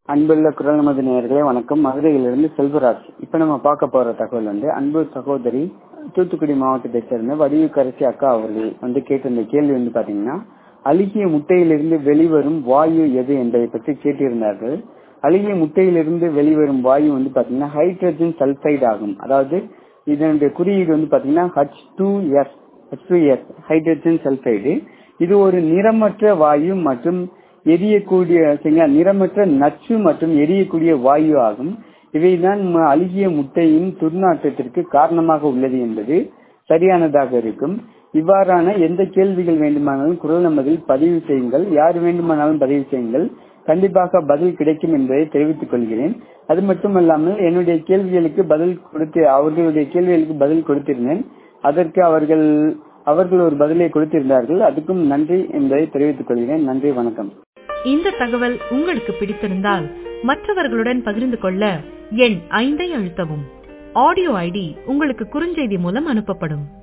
அன்புள்ள குரல் நமது நேயர்களே வணக்கம் மதுரையிலிருந்து செல்வராஜ் இப்ப நம்ம பார்க்க போற தகவல் வந்து அன்பு சகோதரி தூத்துக்குடி மாவட்டத்தை சேர்ந்த வடிவுக்கரசி அக்கா அவர்கள் வந்து கேட்டிருந்த கேள்வி வந்து பாத்தீங்கன்னா அழுகிய முட்டையிலிருந்து வெளிவரும் வாயு எது என்பதை பற்றி கேட்டிருந்தார்கள் அழுகிய முட்டையிலிருந்து வெளிவரும் வாயு வந்து பாத்தீங்கன்னா ஹைட்ரஜன் சல்பைடு ஆகும் அதாவது இதனுடைய குறியீடு வந்து பாத்தீங்கன்னா H two S H two S hydrogen sulphide இது ஒரு நிறமற்ற வாயு மற்றும் எரியக்கூடிய சரிங்களா நிறமற்ற நச்சு மற்றும் எரியக்கூடிய வாயு ஆகும் இவைதான் அழுகிய முட்டையின் துர்நாற்றத்திற்கு காரணமாக உள்ளது என்பது சரியானதாக இருக்கும் இவ்வாறான எந்த கேள்விகள் வேண்டுமானாலும் குரல் நமதில் பதிவு செய்யுங்கள் யார் வேண்டுமானாலும் பதிவு செய்யுங்கள் கண்டிப்பாக பதில் கிடைக்கும் என்பதை தெரிவித்துக் கொள்கிறேன் அது மட்டுமல்லாமல் என்னுடைய கேள்விகளுக்கு பதில் கொடுத்து அவர்களுடைய கேள்விகளுக்கு பதில் கொடுத்திருந்தேன் அதற்கு அவர்கள் அவர்கள் ஒரு பதிலை கொடுத்திருந்தார்கள் அதுக்கும் நன்றி என்பதை தெரிவித்துக் கொள்கிறேன் நன்றி வணக்கம் இந்த தகவல் உங்களுக்கு பிடித்திருந்தால் மற்றவர்களுடன் பகிர்ந்து கொள்ள எண் ஐந்தை அழுத்தவும் ஆடியோ ஐடி உங்களுக்கு குறுஞ்செய்தி மூலம் அனுப்பப்படும்